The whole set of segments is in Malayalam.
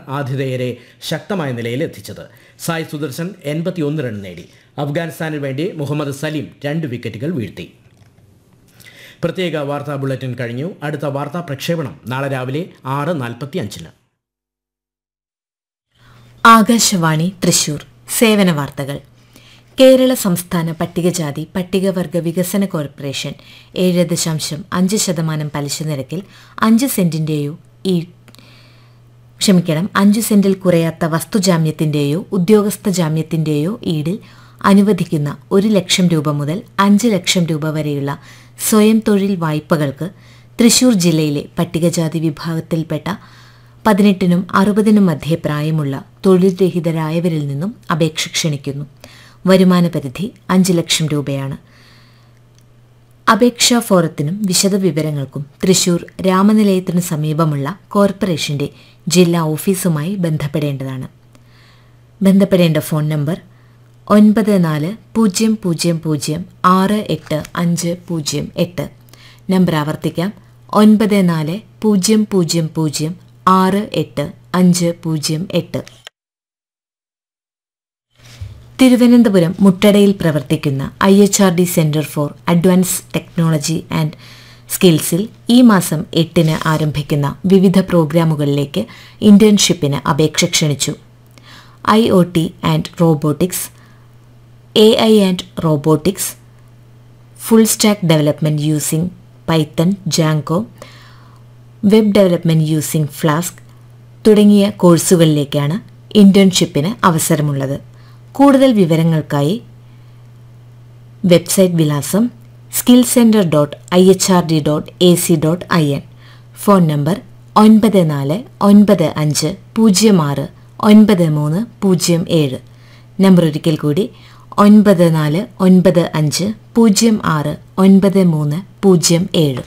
ആതിഥേയരെ ശക്തമായ നിലയിൽ എത്തിച്ചത് സായ് സുദർശൻ എൺപത്തിയൊന്ന് റൺ നേടി അഫ്ഗാനിസ്ഥാനു വേണ്ടി മുഹമ്മദ് സലീം രണ്ട് വിക്കറ്റുകൾ വീഴ്ത്തി പ്രത്യേക വാർത്താ ബുള്ളറ്റിൻ കഴിഞ്ഞു അടുത്ത വാർത്താ പ്രക്ഷേപണം നാളെ രാവിലെ ആറ് നാൽപ്പത്തി അഞ്ചിന് ആകാശവാണി തൃശൂർ സേവന വാർത്തകൾ കേരള സംസ്ഥാന പട്ടികജാതി പട്ടികവർഗ വികസന കോർപ്പറേഷൻ ഏഴ് ദശാംശം അഞ്ച് ശതമാനം പലിശ നിരക്കിൽ അഞ്ച് സെന്റിന്റെയോ ഈ ക്ഷമിക്കണം അഞ്ച് സെന്റിൽ കുറയാത്ത വസ്തുജാമ്യത്തിന്റെയോ ഉദ്യോഗസ്ഥ ജാമ്യത്തിന്റെയോ ഈടിൽ അനുവദിക്കുന്ന ഒരു ലക്ഷം രൂപ മുതൽ അഞ്ച് ലക്ഷം രൂപ വരെയുള്ള സ്വയം തൊഴിൽ വായ്പകൾക്ക് തൃശൂർ ജില്ലയിലെ പട്ടികജാതി വിഭാഗത്തിൽപ്പെട്ട പതിനെട്ടിനും അറുപതിനും മധ്യേ പ്രായമുള്ള തൊഴിൽ രഹിതരായവരിൽ നിന്നും അപേക്ഷ ക്ഷണിക്കുന്നു വരുമാന പരിധി അഞ്ച് ലക്ഷം രൂപയാണ് അപേക്ഷാ ഫോറത്തിനും വിശദവിവരങ്ങൾക്കും തൃശൂർ രാമനിലയത്തിനു സമീപമുള്ള കോർപ്പറേഷന്റെ ജില്ലാ ഓഫീസുമായി ബന്ധപ്പെടേണ്ടതാണ് ബന്ധപ്പെടേണ്ട ഫോൺ നമ്പർ ഒൻപത് നാല് പൂജ്യം പൂജ്യം പൂജ്യം ആറ് എട്ട് അഞ്ച് പൂജ്യം എട്ട് നമ്പർ ആവർത്തിക്കാം ഒൻപത് നാല് പൂജ്യം പൂജ്യം പൂജ്യം ആറ് എട്ട് അഞ്ച് പൂജ്യം എട്ട് തിരുവനന്തപുരം മുട്ടടയിൽ പ്രവർത്തിക്കുന്ന I H R D centre for advance technology and സ്കിൽസിൽ ഈ മാസം എട്ടിന് ആരംഭിക്കുന്ന വിവിധ പ്രോഗ്രാമുകളിലേക്ക് ഇന്റേൺഷിപ്പിന് അപേക്ഷ ക്ഷണിച്ചു I O T and robotics A I and robotics full stack development using Python Django web development using Flask തുടങ്ങിയ കോഴ്സുകളിലേക്കാണ് ഇന്റേൺഷിപ്പിന് അവസരമുള്ളത് കൂടുതൽ വിവരങ്ങൾക്കായി വെബ്സൈറ്റ് വിലാസം skill centre dot I H R D dot A C dot I N phone number ഒൻപത് നാല് ഒൻപത് അഞ്ച് പൂജ്യം ആറ് ഒൻപത് മൂന്ന് പൂജ്യം ഏഴ് നമ്പർ ഒരിക്കൽ കൂടി ഒൻപത് നാല് ഒൻപത് അഞ്ച് പൂജ്യം ആറ് ഒൻപത് മൂന്ന് പൂജ്യം ഏഴ്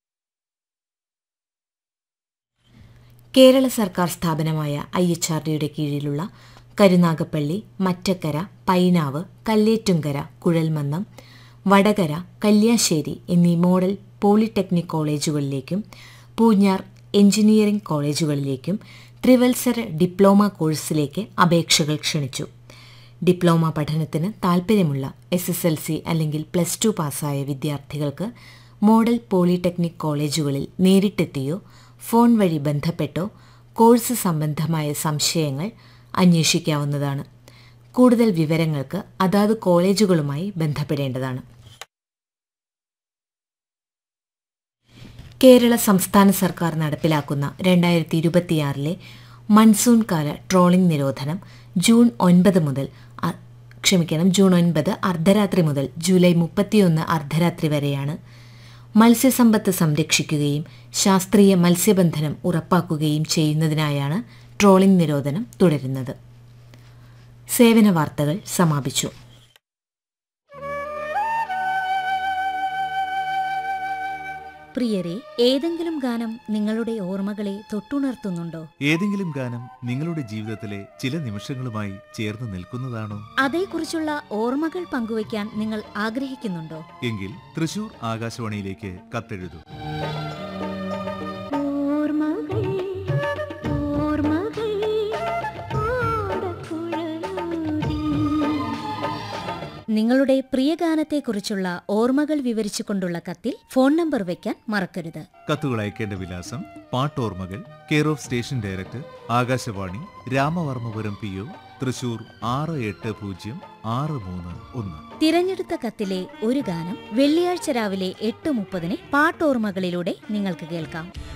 കേരള സർക്കാർ സ്ഥാപനമായ ഐ എച്ച് ആർ ഡിയുടെ കീഴിലുള്ള കരുനാഗപ്പള്ളി മറ്റക്കര പൈനാവ് കല്ലേറ്റുങ്കര കുഴൽമന്നം വടകര കല്യാശ്ശേരി എന്നീ മോഡൽ പോളിടെക്നിക് കോളേജുകളിലേക്കും പൂഞ്ഞാർ എഞ്ചിനീയറിംഗ് കോളേജുകളിലേക്കും ത്രിവത്സര ഡിപ്ലോമ കോഴ്സിലേക്ക് അപേക്ഷകൾ ക്ഷണിച്ചു ഡിപ്ലോമ പഠനത്തിന് താൽപ്പര്യമുള്ള എസ് എസ് എൽ സി അല്ലെങ്കിൽ പ്ലസ് ടു പാസ്സായ വിദ്യാർത്ഥികൾക്ക് മോഡൽ പോളിടെക്നിക് കോളേജുകളിൽ നേരിട്ടെത്തിയോ ഫോൺ വഴി ബന്ധപ്പെട്ടോ കോഴ്സ് സംബന്ധമായ സംശയങ്ങൾ അന്വേഷിക്കാവുന്നതാണ് കൂടുതൽ വിവരങ്ങൾക്ക് അതാത് കോളേജുകളുമായി ബന്ധപ്പെടേണ്ടതാണ് കേരള സംസ്ഥാന സർക്കാർ നടപ്പിലാക്കുന്ന രണ്ടായിരത്തി ഇരുപത്തിയാറിലെ മൺസൂൺ കാല ട്രോളിംഗ് നിരോധനം ജൂൺ ഒൻപത് മുതൽ അ- ക്ഷമിക്കണം ജൂൺ ഒൻപത് അർദ്ധരാത്രി മുതൽ ജൂലൈ മുപ്പത്തിയൊന്ന് അർദ്ധരാത്രി വരെയാണ് മത്സ്യസമ്പത്ത് സംരക്ഷിക്കുകയും ശാസ്ത്രീയ മത്സ്യബന്ധനം ഉറപ്പാക്കുകയും ചെയ്യുന്നതിനായാണ് ട്രോളിംഗ് നിരോധനം തുടരുന്നത് സേവന വാർത്തകൾ സമാപിച്ചു പ്രിയരെ ഏതെങ്കിലും ഗാനം നിങ്ങളുടെ ഓർമ്മകളെ തൊട്ടുണർത്തുന്നുണ്ടോ ഏതെങ്കിലും ഗാനം നിങ്ങളുടെ ജീവിതത്തിലെ ചില നിമിഷങ്ങളുമായി ചേർന്ന് നിൽക്കുന്നതാണോ അതേക്കുറിച്ചുള്ള ഓർമ്മകൾ പങ്കുവയ്ക്കാൻ നിങ്ങൾ ആഗ്രഹിക്കുന്നുണ്ടോ എങ്കിൽ തൃശൂർ ആകാശവാണിയിലേക്ക് കത്തെഴുതൂ ഓർമ്മകൾ ഓർമ്മകൾ ഓടക്കുഴലൂതി നിങ്ങളുടെ പ്രിയ ഗാനത്തെക്കുറിച്ചുള്ള ഓർമ്മകൾ വിവരിച്ചുകൊണ്ടുള്ള കത്തിൽ ഫോൺ നമ്പർ വയ്ക്കാൻ മറക്കരുത് കത്തുകൾ അയക്കേണ്ട വിലാസം പാട്ടോർമ്മകൾ care of station director Akashvani Ramavarmapuram P O Thrissur ആറ് എട്ട് പൂജ്യം ആറ് മൂന്ന് ഒന്ന് തിരഞ്ഞെടുത്ത കത്തിലെ ഒരു ഗാനം വെള്ളിയാഴ്ച രാവിലെ എട്ട് മുപ്പതിന് പാട്ടോർമ്മകളിലൂടെ നിങ്ങൾക്ക് കേൾക്കാം